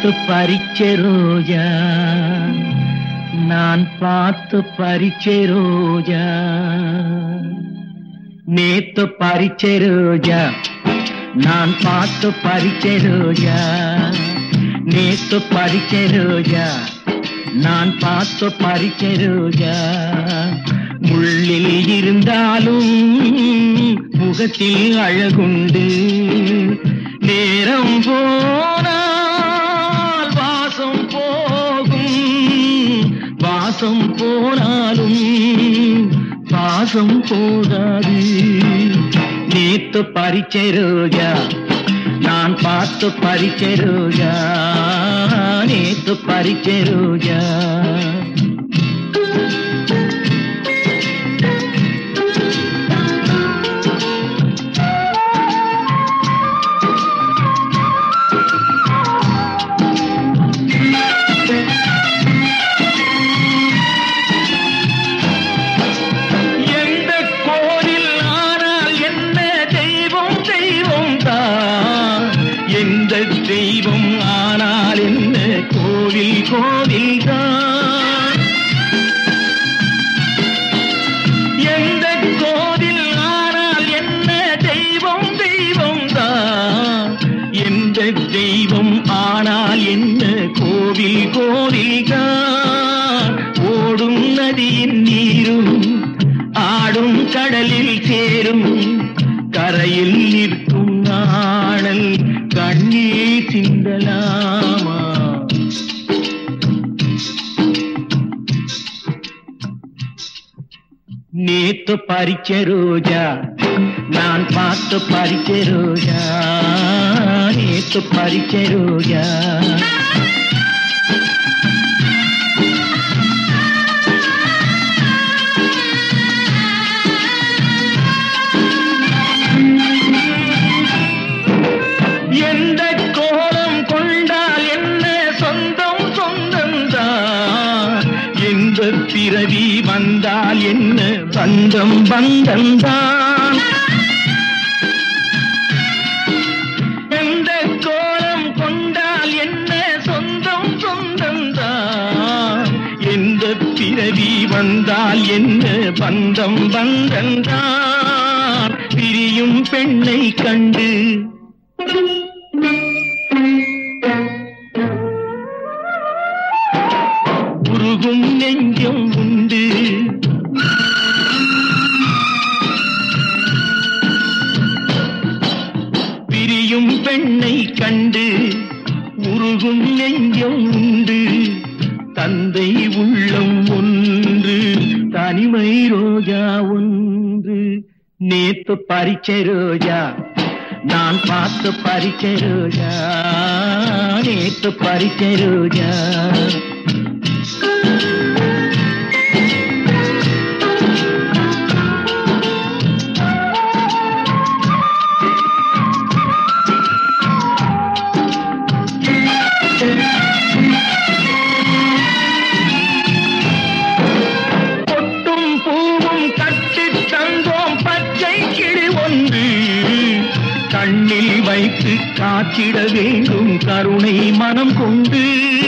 பார்த்து பறிச்ச ரோஜா நான் பார்த்து பறிச்ச ரோஜா நேத்து பறிச்ச ரோஜா நான் பார்த்து பறிச்ச ரோஜா நேத்து பறிச்ச ரோஜா நான் பார்த்து பறிச்ச ரோஜா முள்ளில் இருந்தாலும் முகத்தில் அழகுண்டு நேரம் போனால் வாசம் போகும் வாசம் போனாலும் பாசம் போகாது நேத்து பறிச்ச ரோஜா நான் பார்த்து பறிச்ச ரோஜா நேத்து பறிச்ச ரோஜா எந்த கோவில் ஆனால் என்ன தெய்வம் தெய்வம் தான் எந்த தெய்வம் ஆனால் என்ன கோவில் கோவில் தான் எந்த கோவில் ஆனால் என்ன தெய்வம் தெய்வம் தான் எந்த தெய்வம் ஆனால் என்ன கோவில் கோவில் தான் ஓடும் நதியின் நீரும் ஆடும் கடலில் சேரும் கரையில் நிற்கும் நாணல் கண்ணீர் சிந்தலாமா நேத்து பறிச்ச ரோஜா நான் பார்த்து பறிச்ச ரோஜா நேத்து பறிச்ச ரோஜா எந்த கோலம் கொண்டால் என்ன சொந்தம் சொந்தம்தான் எந்த பிறவி வந்தால் என்ன பந்தம் பந்தம்தான் எந்த கோலம் கொண்டால் என்ன சொந்தம் சொந்தம்தான் எந்த பிறவி வந்தால் என்ன பந்தம் பந்தம்தான் பிரியும் பெண்ணை கண்டு உருகும் நெஞ்சம் உண்டு பிரியும் பெண்ணை கண்டு உருகும் நெஞ்சம் உண்டு தந்தை உள்ளம் ஒன்று தனிமை ரோஜா ஒன்று நேத்து பறிச்ச ரோஜா நான் பார்த்து பறிச்ச ரோஜா நேத்து பறிச்ச ரோஜா பொட்டும் பூவும் கட்டி தந்தோம் பச்சை கிளி ஒன்று கண்ணில் வைத்து காத்திட வேண்டும் கருணை மனம் கொண்டு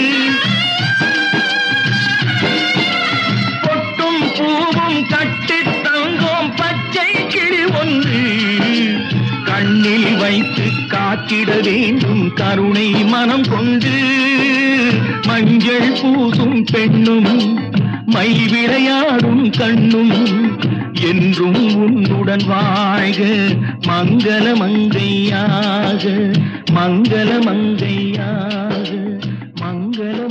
பொட்டும் பூவும் கட்டி தந்தோம் பச்சை கிளி ஒன்று கண்ணில் வைத்து காத்திட வேண்டும் கருணை மனம் கொண்டு மஞ்சள் பூசும் பெண்ணும் மை விளையாடும் கண்ணும் என்றும் உன்னுடன் வாழ்க மங்கள மங்கையாக மங்கள மங்கையாக மங்கள